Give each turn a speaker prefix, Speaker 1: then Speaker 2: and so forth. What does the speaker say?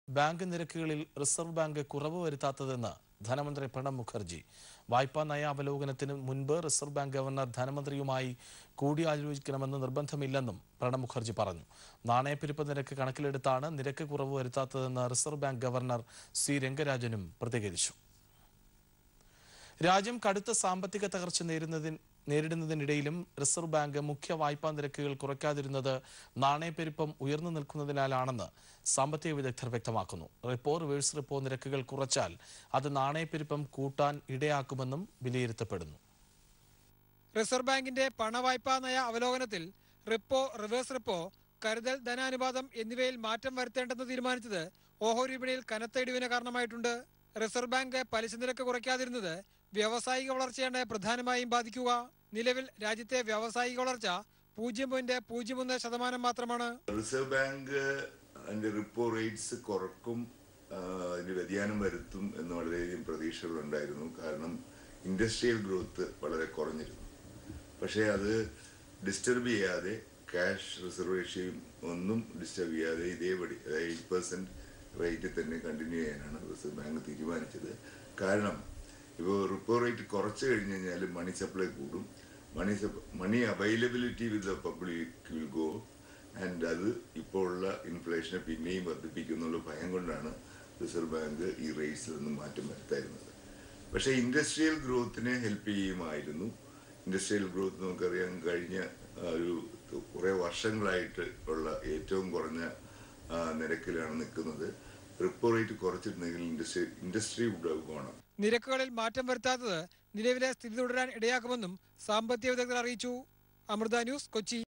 Speaker 1: bank നിരക്കുകളിൽ reserve bank കുറവ് വരുത്താത്തതെന്ന് ധനമന്ത്രി പ്രണബ് മുഖർജി വായ്പാ നയ അവലോകനത്തിന് മുൻപ് റിസർവ് ബാങ്ക് ഗവർണർ ധനമന്ത്രിയുമായി കൂടിയാലോചിക്കണമെന്ന് നിർബന്ധമില്ലെന്നും പ്രണബ് മുഖർജി പറഞ്ഞു നാണയപ്പെരുപ്പ നിരക്ക് കണക്കിലെടുത്താണ് നിരക്ക് കുറവ് വരുത്താത്തതെന്ന് റിസർവ് ബാങ്ക് ഗവർണർ സി രംഗരാജനും പ്രതികരിച്ചു രാജ്യം കടുത്ത സാമ്പത്തിക തകർച്ച നേരിടുന്നതിൻ നേരിടുന്നതിനിടയിലും റിസർവ് ബാങ്ക് മുഖ്യ വായ്പാ നിരക്കുകൾ കുറയ്ക്കാതിരുന്നത് നാണയപ്പെരുപ്പം ഉയർന്നു നിൽക്കുന്നതിനാലാണെന്ന് സാമ്പത്തിക വിദഗ്ധർ വ്യക്തമാക്കുന്നു റിപ്പോ റിവേഴ്സ് റിപ്പോ നിരക്കുകൾ കുറച്ചാൽ അത് നാണയപ്പെരുപ്പം കൂട്ടാൻ ഇടയാക്കുമെന്നും വിലയിരുത്തപ്പെടുന്നു
Speaker 2: റിസർവ് ബാങ്കിന്റെ പണവായ്പാ നയ അവലോകനത്തിൽ റിപ്പോ റിവേഴ്സ് റിപ്പോ കരുതൽ ധനാനുപാതം എന്നിവയിൽ മാറ്റം വരുത്തേണ്ടെന്ന് തീരുമാനിച്ചത് ഓഹരി വിപണിയിൽ കനത്ത ഇടിവിന് കാരണമായിട്ടുണ്ട് റിസർവ് ബാങ്ക് പലിശ നിരക്ക് കുറയ്ക്കാതിരുന്നത് വ്യാവസായിക വളർച്ചയാണ് പ്രധാനമായും ബാധിക്കുക നിലവിൽ രാജ്യത്തെ വ്യാവസായിക വളർച്ച പൂജ്യം പോയിന്റ് പൂജ്യം ഒന്ന് ശതമാനം മാത്രമാണ്
Speaker 3: റിസർവ് ബാങ്ക് അതിന്റെ റിപ്പോ റേറ്റ്സ് കുറക്കും ആ, അതിന്റെ വ്യതിയാനം വരുത്തും എന്ന് വളരെയധികം പ്രതീക്ഷകളുണ്ടായിരുന്നു കാരണം ഇൻഡസ്ട്രിയൽ ഗ്രോത്ത് വളരെ കുറഞ്ഞിരുന്നു പക്ഷേ അത് ഡിസ്റ്റർബ് ചെയ്യാതെ ക്യാഷ് റിസർവേഷയും ഒന്നും ഡിസ്റ്റർബ് ചെയ്യാതെ ഇതേപടി അതായത് എയ്റ്റ് പെർസെന്റ് റേറ്റിൽ തന്നെ കണ്ടിന്യൂ ചെയ്യാനാണ് റിസർവ് ബാങ്ക് തീരുമാനിച്ചത് കാരണം ഇപ്പോൾ റിപ്പോ റേറ്റ് കുറച്ച് കഴിഞ്ഞ് കഴിഞ്ഞാൽ മണി സപ്ലൈ കൂടും money money availability with the public will go and അത് ഇപ്പോൾ ഉള്ള ഇൻഫ്ലേഷനെ പിന്നെയും വർദ്ധിപ്പിക്കുന്നുള്ള ഭയം കൊണ്ടാണ് റിസർവ് ബാങ്ക് ഈ റേറ്റ്സിൽ നിന്നും മാറ്റം വരുത്തായിരുന്നത് പക്ഷേ ഇൻഡസ്ട്രിയൽ ഗ്രോത്തിനെ ഹെൽപ്പ് ചെയ്യുമായിരുന്നു ഇൻഡസ്ട്രിയൽ ഗ്രോത്ത് നമുക്കറിയാം കഴിഞ്ഞ ആ, ഒരു കുറേ വർഷങ്ങളായിട്ട് ഉള്ള ഏറ്റവും കുറഞ്ഞ ആ, നിരക്കിലാണ് നിൽക്കുന്നത് റിപ്പോ റേറ്റ് കുറച്ചിട്ടുണ്ടെങ്കിൽ ഇൻഡസ്ട്രി ഇൻഡസ്ട്രി വുഡ് പോകണം
Speaker 2: നിരക്കുകളിൽ മാറ്റം വരുത്താത്തത് നിലവിലെ സ്ഥിതി തുടരാൻ ഇടയാക്കുമെന്നും സാമ്പത്തിക വിദഗ്ധർ അറിയിച്ചു അമൃത ന്യൂസ് കൊച്ചി